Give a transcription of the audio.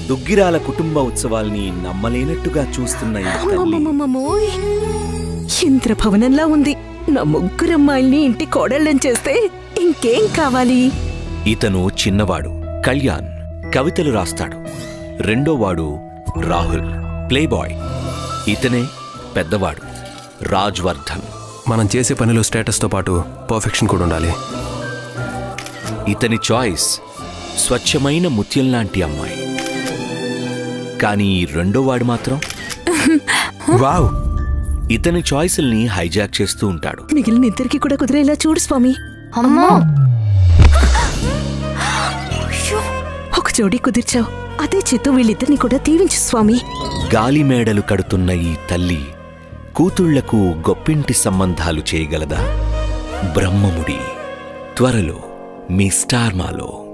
దుగ్గిరాల కుటుంబ ఉత్సవాల్ని నమ్మలేనట్టుగా చూస్తున్న ఈ తల్లి అమ్మమ్మమ్మమ్మోయ్ ఇంద్రభవనంలా ఉంది నా ముగ్గురమ్మాయిల్ని ఇంటి కోడళ్ళని చేస్తే ఇంకేం కావాలి ఇతను చిన్నవాడు కళ్యాణ్ కవితలు రాస్తాడు రెండోవాడు రాహుల్ ప్లేబాయ్ ఇతనే పెద్దవాడు రాజ్వర్ధన్ మనం చేసే పనిలో స్టేటస్తో పాటు పర్ఫెక్షన్ కూడా ఉండాలి ఇతని చాయిస్ స్వచ్ఛమైన ముత్యం లాంటి అమ్మాయి కానీ ఈ రెండోవాడు మాత్రం వావ్ ఇతని చాయిస్ల్ని హైజాక్ చేస్తూ ఉంటాడు మిగిలిన ఇద్దరికి కూడా కుదిరేలా చూడు స్వామి అమ్మో ఒక జోడీ కుదిర్చావు అదే చేత్తో వీళ్ళిద్దరిని కూడా దీవించు స్వామి గాలి మేడలు కడుతున్న ఈ తల్లి కూతుళ్లకు గొప్పింటి సంబంధాలు చేయగలదా బ్రహ్మముడి త్వరలో మీ స్టార్ మాలో